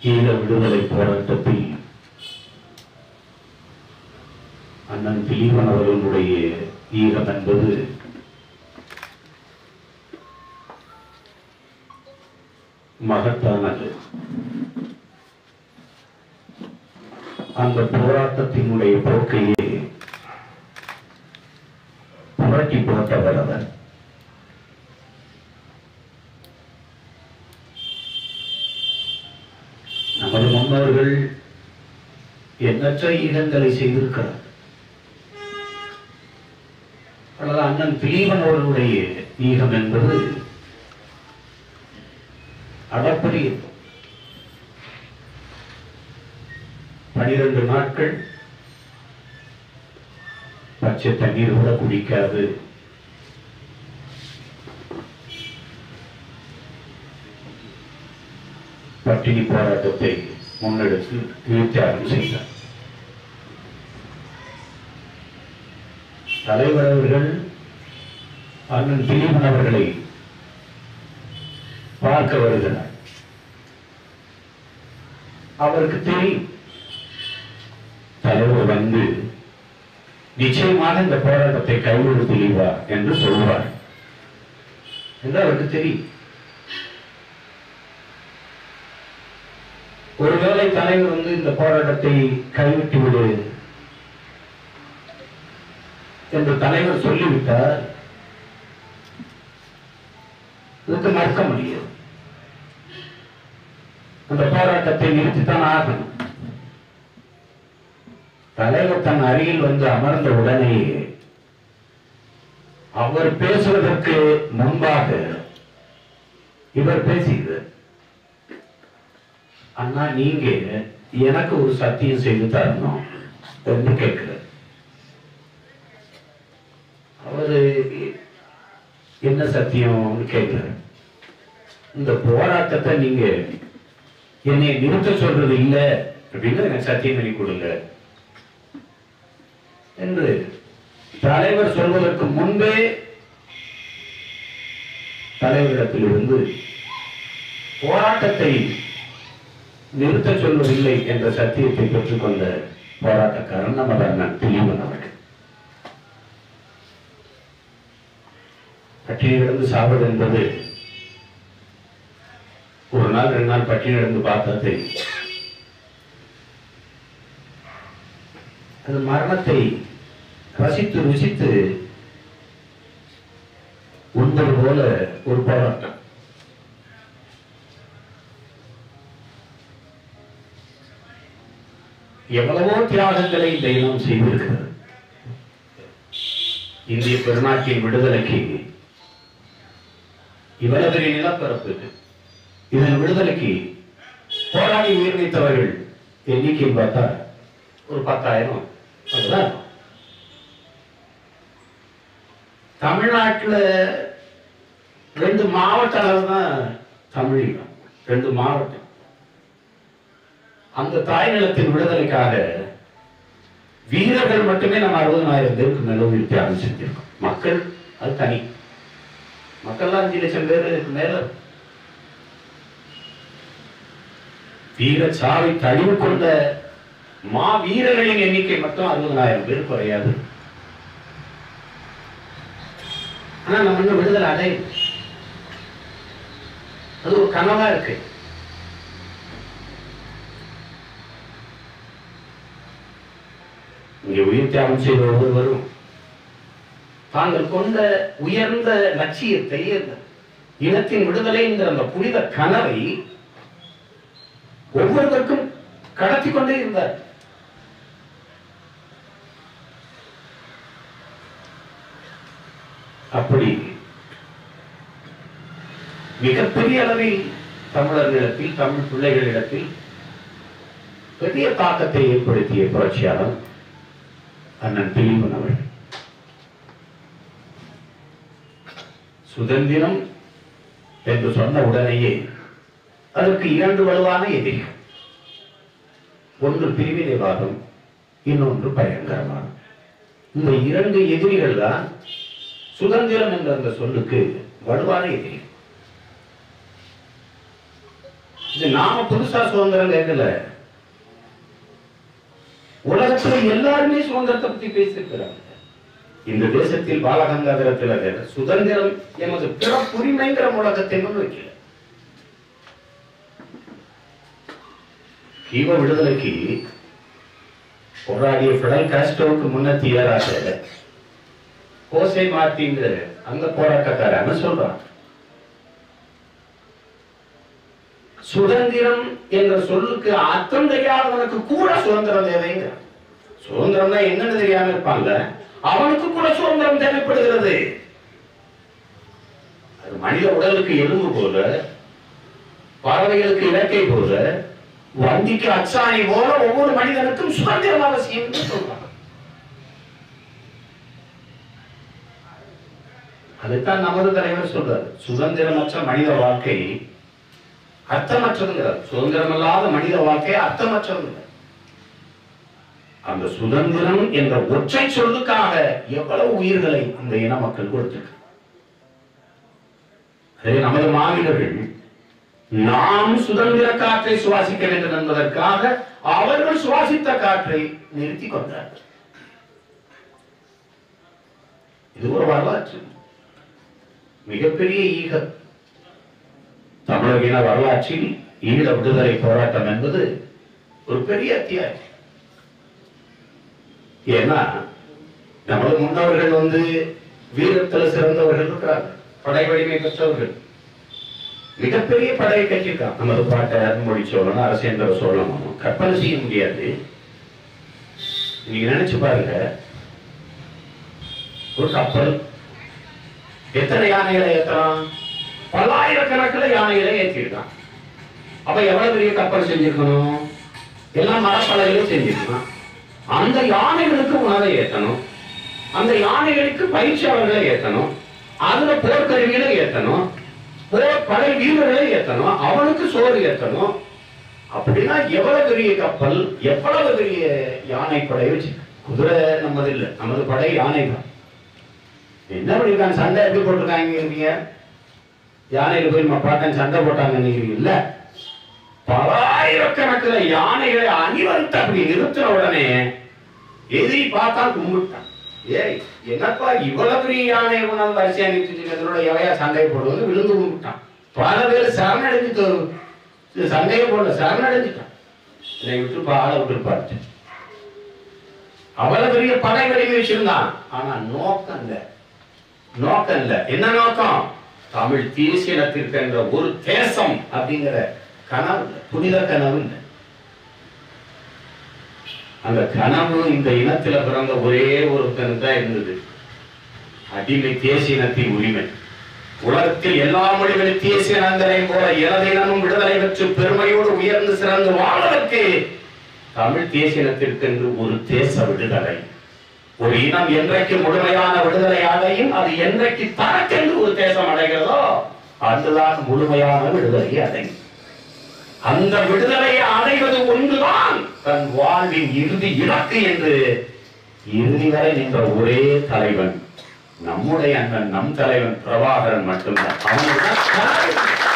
ஈழ விடுதலை போராட்டத்தில் அண்ணன் திலீபன் அவர்களுடைய ஈரம் என்பது மகத்தானது அந்த போராட்டத்தினுடைய போக்கையே புரட்டி போட்டவர் அவர் நமது முன்னோர்கள் எண்ணற்ற ஈகங்களை செய்திருக்கிறார் அல்லது அண்ணன் திலீபன் அவர்களுடைய ஈகம் என்பது அளப்பரிய பனிரெண்டு நாட்கள் பச்சை தண்ணீர் கூட குடிக்காது பட்டினி போராட்டத்தை முன்னெடுத்து வித்தியாகம் செய்தார் தலைவர் அவர்கள் அண்ணன் திலீபன் அவர்களை பார்க்க வருகிறார் அவருக்கு தெரியும் தலைவர் வந்து நிச்சயமாக இந்த போராட்டத்தை கைவிடு தெளிவா என்று சொல்வார் என்று அவருக்கு தெரியும் ஒருவேளை தலைவர் வந்து இந்த போராட்டத்தை கைவிட்டு விடு என்று தலைவர் சொல்லிவிட்டார் இதுக்கு மறுக்க முடியாது அந்த போராட்டத்தை நிறுத்தித்தான் ஆகணும் தலைவர் தன் அருகில் வந்து அமர்ந்த உடனேயே அவர் பேசுவதற்கு முன்பாக இவர் பேசுகிறார் அண்ணா நீங்க எனக்கு ஒரு சத்தியம் செய்து தரணும் என்று கேட்கிறார் அவரு என்ன சத்தியம்னு கேட்கிறார் இந்த போராட்டத்தை நீங்க என்னை நிறுத்த சொல்றது இல்ல அப்படின்னு எனக்கு சத்தியம் பண்ணி கொடுங்க என்று தலைவர் சொல்வதற்கு முன்பே தலைவரிடத்திலிருந்து போராட்டத்தை நிறுத்த சொல்வதில்லை என்ற சத்தியத்தை பெற்றுக்கொண்ட போராட்டக்காரன் நமது அண்ணன் திலீபன் அவர்கள் பட்டினி கிடந்து சாவது என்பது ஒரு நாள் ரெண்டு நாள் பட்டினி கிடந்து பார்த்தா தெரியும் அது மரணத்தை ரசித்து ருசித்து உண்பது போல ஒரு போராட்டம் எவ்வளவோ தியாகங்களை இந்த இனம் செய்திருக்கிறது இந்திய பெருநாட்டின் விடுதலைக்கு இவ்வளவு பெரிய நிலப்பரப்பு இதன் விடுதலைக்கு போராடி உயிர் நீத்தவர்கள் எண்ணிக்கைன்னு பார்த்தா ஒரு பத்தாயிரம் அதுதான் தமிழ்நாட்டுல ரெண்டு மாவட்ட அளவு தான் தமிழீழம் ரெண்டு மாவட்டம் அந்த தாய் நிலத்தின் விடுதலைக்காக வீரர்கள் மட்டுமே நம்ம அறுபதனாயிரம் பேருக்கு மேல உயிர் தியாகம் செஞ்சிருக்கோம் மக்கள் அது தனி மக்கள்லாம் அஞ்சு லட்சம் பேருக்கு மேல வீர சாவை தழிவு கொண்ட மா வீரர்களின் எண்ணிக்கை மட்டும் அறுபதனாயிரம் பேர் குறையாது ஆனா நம்ம இன்னும் விடுதலை அடை அது ஒரு கனவா இருக்கு இங்கே உயிர் தியாகம் செய்த ஒவ்வொருவரும் தாங்கள் கொண்ட உயர்ந்த லட்சியத்தை அந்த இனத்தின் விடுதலை என்கிற அந்த புனித கனவை ஒவ்வொருவருக்கும் கடத்தி கொண்டே இருந்தார் அப்படி மிகப்பெரிய அளவில் தமிழர்களிடத்தில் தமிழ் பிள்ளைகளிடத்தில் பெரிய தாக்கத்தை ஏற்படுத்திய புரட்சியாளர் அண்ணன் திலீபன் அவர்கள் சுதந்திரம் என்று சொன்ன உடனேயே அதற்கு இரண்டு வலுவான எதிரிகள் ஒன்று பிரிவினைவாதம் இன்னொன்று பயங்கரவாதம் இந்த இரண்டு எதிரிகள் தான் சுதந்திரம் என்ற அந்த சொல்லுக்கு வலுவான எதிரி இது நாம புதுசா சுதந்திரம் கேட்கல உலகத்துல எல்லாருமே சுதந்திரத்தை பத்தி பேசியிருக்கிறாங்க இந்த தேசத்தில் பாலகங்காதர திலகர் சுதந்திரம் எமது பிறப்புரிமைங்கிற முழக்கத்தை முன்வைக்கல கீவ விடுதலைக்கு போராடிய பிடல் காஸ்ட்ரோவுக்கு முன்னத்தியராக கோசை மார்டிங்கிற அந்த போராட்டக்காரன்னு சொல்றான் சுதந்திரம் என்ற சொல்லுக்கு அர்த்தம் தெரியாதவனுக்கு கூட சுதந்திரம் தேவைங்க சுதந்திரம்னா என்னன்னு தெரியாம இருப்பாங்க அவனுக்கு கூட சுதந்திரம் தேவைப்படுகிறது அது மனித உடலுக்கு எலும்பு போல பறவைகளுக்கு இலக்கை போல வண்டிக்கு அச்சாணி போல ஒவ்வொரு மனிதனுக்கும் சுதந்திரம் அவசியம் என்று சொல்றாங்க அதுதான் நமது தலைவர் சொல்றாரு சுதந்திரமற்ற மனித வாழ்க்கை அர்த்தமற்றதுங்கிறார் சுதந்திரமில்லாத மனித வாழ்க்கை அர்த்தமற்றதுங்கிறார் அந்த சுதந்திரம் என்ற ஒற்றை சொல்லுக்காக எவ்வளவு உயிர்களை இந்த இன மக்கள் கொடுத்திருக்கு அதே நமது மாவீரர்கள் நாம் சுதந்திர காற்றை சுவாசிக்க வேண்டும் என்பதற்காக அவர்கள் சுவாசித்த காற்றை நிறுத்தி கொண்டார்கள் இது ஒரு வரலாற்று மிகப்பெரிய ஈகம் தமிழக இன வரலாற்றில் ஈழ விடுதலை போராட்டம் என்பது ஒரு பெரிய அத்தியாயம் ஏன்னா நமது முன்னவர்கள் வந்து வீரத்தில் சிறந்தவர்கள் இருக்கிறாங்க படை வலிமை பெற்றவர்கள் மிகப்பெரிய படையை கட்டியிருக்கான் நமது பாட்டை அருண்மொழி சோழன் அரசேந்திர சோழனும் கற்பனை செய்ய முடியாது நீங்க நினைச்சு பாருங்க ஒரு கப்பல் எத்தனை யானைகளை ஏத்தலாம் பல்லாயிரக்கணக்கில் யானைகளை ஏற்றிருக்கான் அப்ப எவ்வளவு பெரிய கப்பல் செஞ்சிருக்கணும் எல்லாம் மரப்பலகையும் செஞ்சிருக்கணும் அந்த யானைகளுக்கு உணவை ஏத்தணும் அந்த யானைகளுக்கு பயிற்சியாளர்களை ஏத்தணும் அதுல போர்க்கருவிகளை ஏத்தணும் போர் படை வீரர்களை ஏத்தணும் அவனுக்கு சோறு ஏத்தணும் அப்படின்னா எவ்வளவு பெரிய கப்பல் எவ்வளவு பெரிய யானை படை வச்சு குதிரை நமது இல்லை நமது படை யானை தான் என்ன பண்ணிருக்காங்க சண்டை எப்படி போட்டிருக்காங்க யானையில போய் நம்ம பாட்டன் சண்டை போட்டாங்க இல்ல பலாயிரக்கணக்கில் யானைகளை அணிவகுத்து அப்படி நிறுத்தின உடனே எதிரி பார்த்தா கும்பிட்டான் ஏய் என்னப்பா இவ்வளவு பெரிய யானை கொண்டாந்து வரிசையா நிறுத்திட்டு எவையா சண்டை போடுவது விழுந்து கும்பிட்டான் பல பேர் சரணடைஞ்சு இது சண்டையை போடல சரணடைஞ்சிட்டான் என்னை விட்டு ஆள விட்டு பார்த்து அவ்வளவு பெரிய படை வலிமை வச்சிருந்தான் ஆனா நோக்கம் இல்ல நோக்கம் இல்ல என்ன நோக்கம் தமிழ் தேசியனத்திற்கு என்ற ஒரு தேசம் அப்படிங்கிற கனவு இல்ல புனித கனவு இல்லை அந்த கனவு இந்த இனத்துல பிறந்த ஒரே ஒருத்தனுக்கு தான் இருந்தது அடிமை தேசிய இனத்தின் உரிமை உலகத்தில் எல்லா மொழிகளில் தேசிய நந்தனை போல எனது இனமும் விடுதலை பெற்று பெருமையோடு உயர்ந்து சிறந்து வாழ்வதற்கு தமிழ் தேசிய இனத்திற்கு என்று ஒரு தேச விடுதலை ஒரு இனம் என்றைக்கு முழுமையான விடுதலை அடையும் அது என்றைக்கு தனக்கென்று ஒரு தேசம் அடைகிறதோ அதுதான் முழுமையான விடுதலை அடையும் அந்த விடுதலையை அடைவது ஒன்றுதான் தன் வாழ்வின் இறுதி இலக்கு என்று இறுதி வரை நின்ற ஒரே தலைவன் நம்முடைய அண்ணன் நம் தலைவன் பிரபாகரன் மட்டும்தான் அவனுக்குதான் கனவு.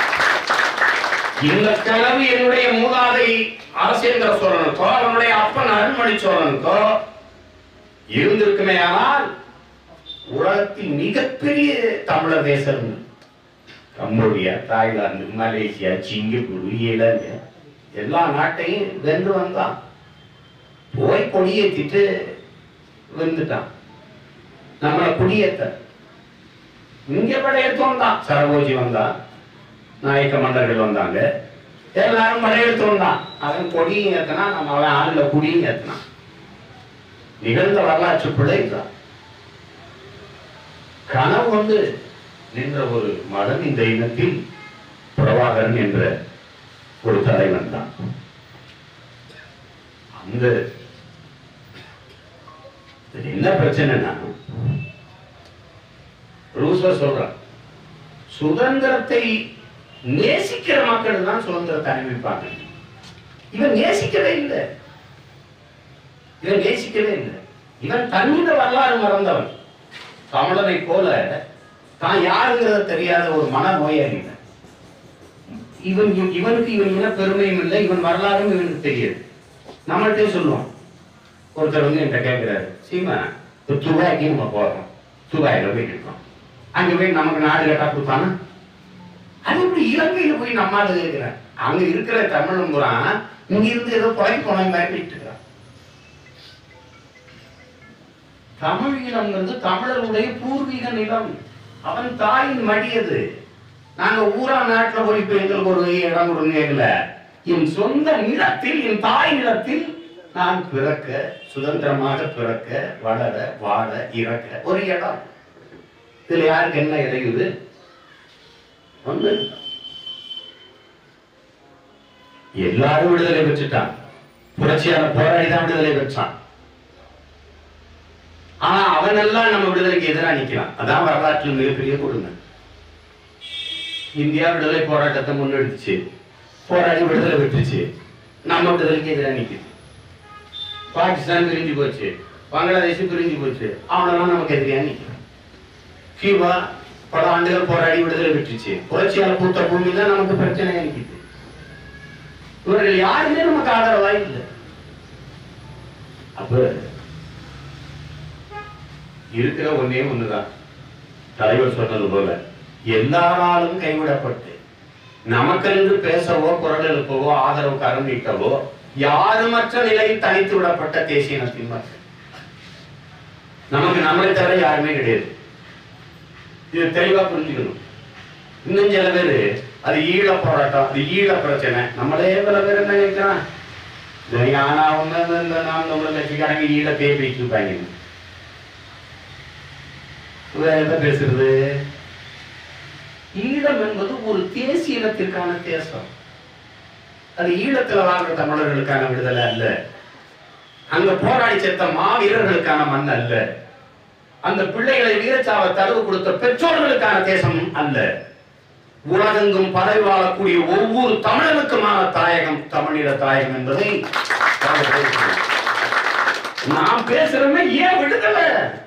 இந்த கனவு என்னுடைய மூதாதை அரசேந்திர சோழனுக்கோ அவனுடைய அப்பன் அருண்மொழி சோழனுக்கோ இருந்திருக்குமே ஆனால் உலகத்தில் மிகப்பெரிய தமிழர் தேசம் Cambodia Thailand Malaysia Singapore Ilangai எல்லா நாட்டையும் வென்று வந்தான் போய் கொடியேற்றிட்டு வந்துட்டான் நம்மளை குடியேத்த இங்க படையெடுத்து வந்தான் சரபோஜி வந்தான் நாயக்க மன்னர்கள் வந்தாங்க எல்லாரும் படையெடுத்து வந்தான் அவன் கொடியும் ஏத்தனா நம்ம அவன் ஆளுல குடியும் ஏத்தினான் நிகழ்ந்த வரலாற்று பிழை தான் கனவு வந்து நின்ற ஒரு மகன் இந்த இனத்தில் பிரபாகரன் என்ற ஒரு தலைவன் தான் அந்த இது என்ன பிரச்சனைனா ரூசோ சொல்றான் சுதந்திரத்தை நேசிக்கிற மக்கள் தான் சுதந்திரத்தை அனுபவிப்பாங்க இவன் நேசிக்கவே இல்லை இவன் நேசிக்கவே இல்லை இவன் தன்னிட வரலாறு மறந்தவன் தமிழனை போல தான் யாருங்கிறத தெரியாத ஒரு மன நோயாளி இவன். இவன் இவ- இவனுக்கு இவன் இன பெருமையும் இல்லை இவன் வரலாறும் இவனுக்கு தெரியாது நம்மள்ட்டே சொல்லுவான் ஒருத்தர் வந்து என்கிட்ட கேட்கிறாரு சீமா இப்போ துபாய்க்கு நம்ம போறோம் துபாயில போய் இருக்கோம் அங்க போய் நமக்கு நாடு கேட்டா கொடுப்பானா அது எப்படி இலங்கையில போய் நம்மால கேட்கிறேன் அங்க இருக்கிற தமிழும் பூரா இங்க இருந்து ஏதோ குறைக்கு போன மாதிரி போயிட்டு இருக்கிறான் தமிழ் ஈழம்ங்கிறது தமிழருடைய பூர்வீக நிலம் அவன் தாயின் மடியது நாங்க ஊரா நாட்டுல போய் இப்ப எங்களுக்கு ஒரு இடம் கொடுங்கல என் சொந்த நிலத்தில் என் தாய் நிலத்தில் நான் பிறக்க சுதந்திரமாக பிறக்க வளர வாழ இறக்க ஒரு இடம் இதுல யாருக்கு என்ன இடையுது ஒண்ணு இல்ல. எல்லாரும் விடுதலை பெற்றுட்டான் புரட்சியான போராடி தான் விடுதலை பெற்றான் ஆனா அவனெல்லாம் நம்ம விடுதலைக்கு எதிராக நிக்கிறான் அதான் வரலாற்றில் மிகப்பெரிய கொடுமை இந்தியா விடுதலை போராட்டத்தை முன்னெடுத்துச்சு போராடி விடுதலை பெற்றுச்சு நம்ம விடுதலைக்கு எதிராக நிக்குது பாகிஸ்தான் பிரிஞ்சு போச்சு பங்களாதேஷ் பிரிஞ்சு போச்சு அவனெல்லாம் நமக்கு எதிராக நிக்கிறான் கியூபா பல ஆண்டுகள் போராடி விடுதலை பெற்றுச்சு புரட்சியால பூத்த பூமி தான் நமக்கு பிரச்சனையா நிக்குது இவர்கள் யாருமே நமக்கு ஆதரவா இல்லை அப்ப இருக்கிற ஒண்ணே ஒண்ணுதான் தலைவர் சொன்னது போல எல்லாராலும் கைவிடப்பட்டு நமக்கென்று பேசவோ குரல் எழுப்பவோ ஆதரவு கரம் நீட்டவோ யாருமற்ற நிலையில் தனித்து விடப்பட்ட தேசிய இனத்தின் மக்கள் நமக்கு நம்மளை தவிர யாருமே கிடையாது இது தெளிவா புரிஞ்சுக்கணும் இன்னும் சில பேரு அது ஈழ போராட்டம் அது ஈழ பிரச்சனை நம்மளே பல பேர் என்ன நினைக்கிறான் இது ஆனா ஒண்ணு இந்த நாம் நம்மள கட்சிக்காரங்க ஈழத்தையே பேசிட்டு இருப்பாங்க வேற என்ன பேசுறது ஈழம் என்பது ஒரு தேசிய இனத்திற்கான தேசம் அது ஈழத்துல வாழ்ற தமிழர்களுக்கான விடுதலை அல்ல அங்க போராடி செத்த மாவீரர்களுக்கான மண் அல்ல அந்த பிள்ளைகளை வீரச்சாவை தழுவு கொடுத்த பெற்றோர்களுக்கான தேசம் அல்ல உலகெங்கும் பரவி வாழக்கூடிய ஒவ்வொரு தமிழனுக்குமான தாயகம் தமிழீழ தாயகம் என்பதை நாங்கள் பேசுகிறோம். நாம் பேசுறோமே ஏன் விடுதலை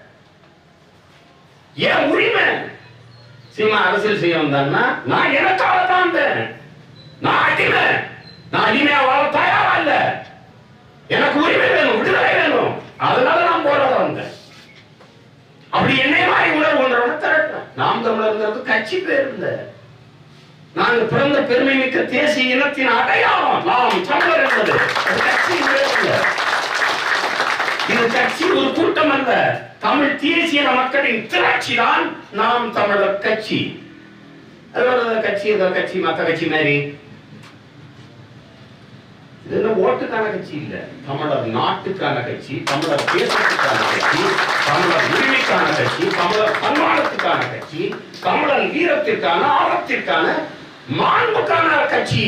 ஏன் உரிமை சீமா அரசியல் செய்ய வந்தான்னா நான் எனக்காக தான் வந்தேன். நான் அடிமை நான் அடிமையா வாழ தயாரா இல்ல எனக்கு உரிமை வேணும் விடுதலை வேணும் அதனால நான் போராட வந்தேன் அப்படி என்னை மாதிரி உணர்வு கொண்டவன திரட்டேன் நாம் தமிழர்ங்கிறது கட்சி பேர் இல்ல நாங்க பிறந்த பெருமை மிக்க தேசிய இனத்தின் அடையாளம் நாம் தமிழர் என்பது அது கட்சியின் பேர் இல்ல இது கட்சி ஒரு கூட்டம் அல்ல தமிழ் தேசிய மக்களின் திரட்சி தான் நாம் தமிழர் கட்சி அதோட கட்சி ஏதோ கட்சி மத்த கட்சி மாதிரி இது என்ன ஓட்டுக்கான கட்சி இல்ல தமிழர் நாட்டுக்கான கட்சி தமிழர் தேசத்துக்கான கட்சி தமிழர் உரிமைக்கான கட்சி தமிழர் பண்பாடத்துக்கான கட்சி தமிழர் வீரத்திற்கான ஆழத்திற்கான மாண்புக்கான கட்சி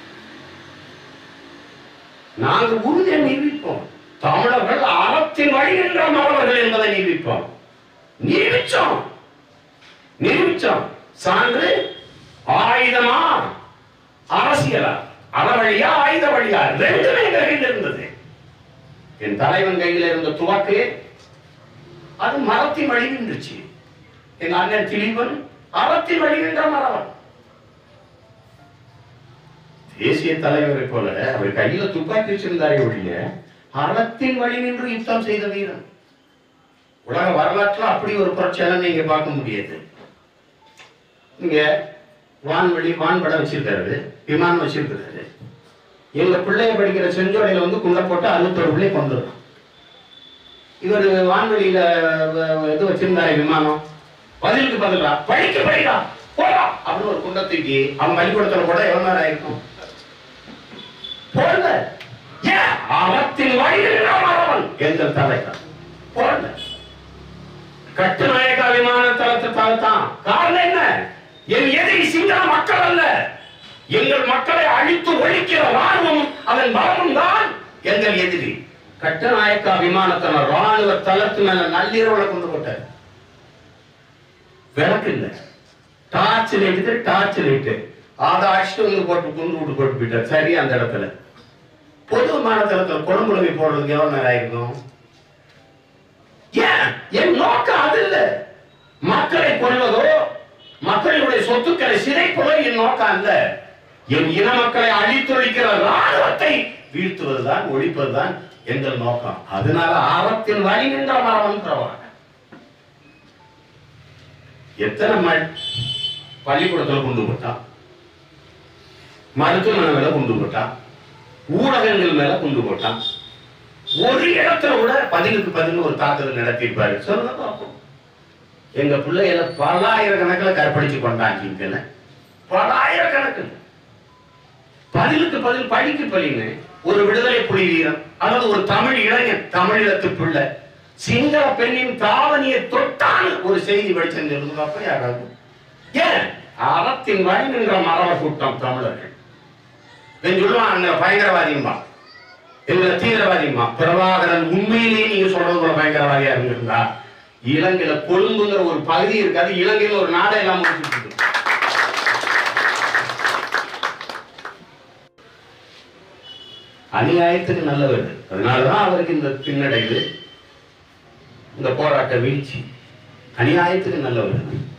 நாங்க உறுதியை நிரூபிப்போம் தமிழர்கள் அறத்தின் வழி நின்ற மறவர்கள் என்பதை நிரூபிப்போம் நிரூபிச்சோம் நிரூபிச்சோம் சான்று ஆயுதமா அரசியலா அறவழியா ஆயுத வழியா ரெண்டுமே எங்க கையில் இருந்தது என் தலைவன் கையில் இருந்த துவக்கு அது மரத்தின் வழி நின்றுச்சு எங்க அண்ணன் திலீபன் அறத்தின் வழி நின்ற மரவன் தேசிய தலைவரை போல அவர் கையில துப்பாக்கி வச்சிருந்தாரே ஒழிய அறத்தின் வழி நின்று யுத்தம் செய்த வீரன் உலக வரலாற்றுல அப்படி ஒரு புரட்சியாளன் நீங்க பார்க்க முடியாது இங்க வான்வெளி வான்படம் வச்சிருக்காரு விமானம் வச்சிருக்காரு எங்க பிள்ளைய படிக்கிற செஞ்சோடையில வந்து குண்டை போட்டு அறுபத்தோரு பிள்ளை கொண்டு வரும் இவர் வான்வெளியில வ- வ- இது வச்சிருந்தாரு விமானம் பதிலுக்கு பதிலா படிக்க படிடா போடா அப்படின்னு ஒரு குண்டை தூக்கி அவன் பள்ளிக்கூடத்துல கூட எவ்வளவு நேரம் ஆயிருக்கும் போடல ஏன் அறத்தின் வழியில் அவன் எங்கள் தலைவர் போடல கட்டுநாயக்கா விமான தளத்தை தளத்தான் காரணம் என்ன என் எதிரி சிங்கள மக்கள் அல்ல எங்கள் மக்களை அழித்து ஒழிக்கிற ராணுவம் அதன் பலமும் தான் எங்கள் எதிரி கட்டுநாயக்கா விமானத்தன ராணுவ தளத்து மேல நள்ளிரவுல கொண்டு போட்டார் விளக்கு இல்ல டார்ச் லைட்டு டார்ச் லைட்டு அதை அடிச்சுட்டு வந்து போட்டு குண்டு விட்டு போட்டு போயிட்டார் சரி அந்த இடத்துல பொது விமான தளத்துல குழம்புலவி போடுறதுக்கு எவ்வளவு நேரம் ஆயிருக்கும் ஏன் என் நோக்கம் அது இல்ல மக்களை கொள்வதோ மக்களுடைய சொத்துக்களை சிதைப்பதோ என் நோக்கம் அல்ல என் இன மக்களை அழித்தொழிக்கிற ராணுவத்தை வீழ்த்துவதுதான் ஒழிப்பதுதான் எங்கள் நோக்கம் அதனால ஆபத்தில் வழி நின்ற மரம் பிரவாக எத்தனை மண் பள்ளிக்கூடத்துல கொண்டு போட்டான் மருத்துவமனை மேல கொண்டு போட்டான் ஊடகங்கள் மேல கொண்டு போட்டான் ஒரு இடத்துல கூட பதிலுக்கு பதில் ஒரு தாக்குதல் நடத்தியிருப்பாரு சொல்லுங்க பார்ப்போம் எங்க பிள்ளைகளை பல்லாயிரக்கணக்கில் கற்பழிச்சு கொண்டாங்க பல்லாயிரக்கணக்கில் பதிலுக்கு பதில் படிக்கு பள்ளிங்க ஒரு விடுதலை புலி வீரன் அதாவது ஒரு தமிழ் இளைஞன் தமிழீழத்து பிள்ளை சிங்கள பெண்ணின் தாவணியை தொட்டால் ஒரு செய்தி படிச்சேன்னு சொல்லுங்க அப்ப யாராவது ஏன் அறத்தின் வழி நின்ற மரப கூட்டம் தமிழர்கள் இவன் சொல்லுவான் அங்க பயங்கரவாதியும்பா எங்களை தீவிரவாதியும்பா பிரபாகரன் உண்மையிலேயே நீங்க சொல்றது போல பயங்கரவாதியா இருந்திருந்தா இலங்கையில கொழும்புங்கிற ஒரு பகுதி இருக்காது இலங்கையில ஒரு நாடே இல்லாம முடிச்சுட்டு இருக்கு. அநியாயத்துக்கு நல்லவர் அதனாலதான் அவருக்கு இந்த பின்னடைவு இந்த போராட்ட வீழ்ச்சி அநியாயத்துக்கு நல்லவர்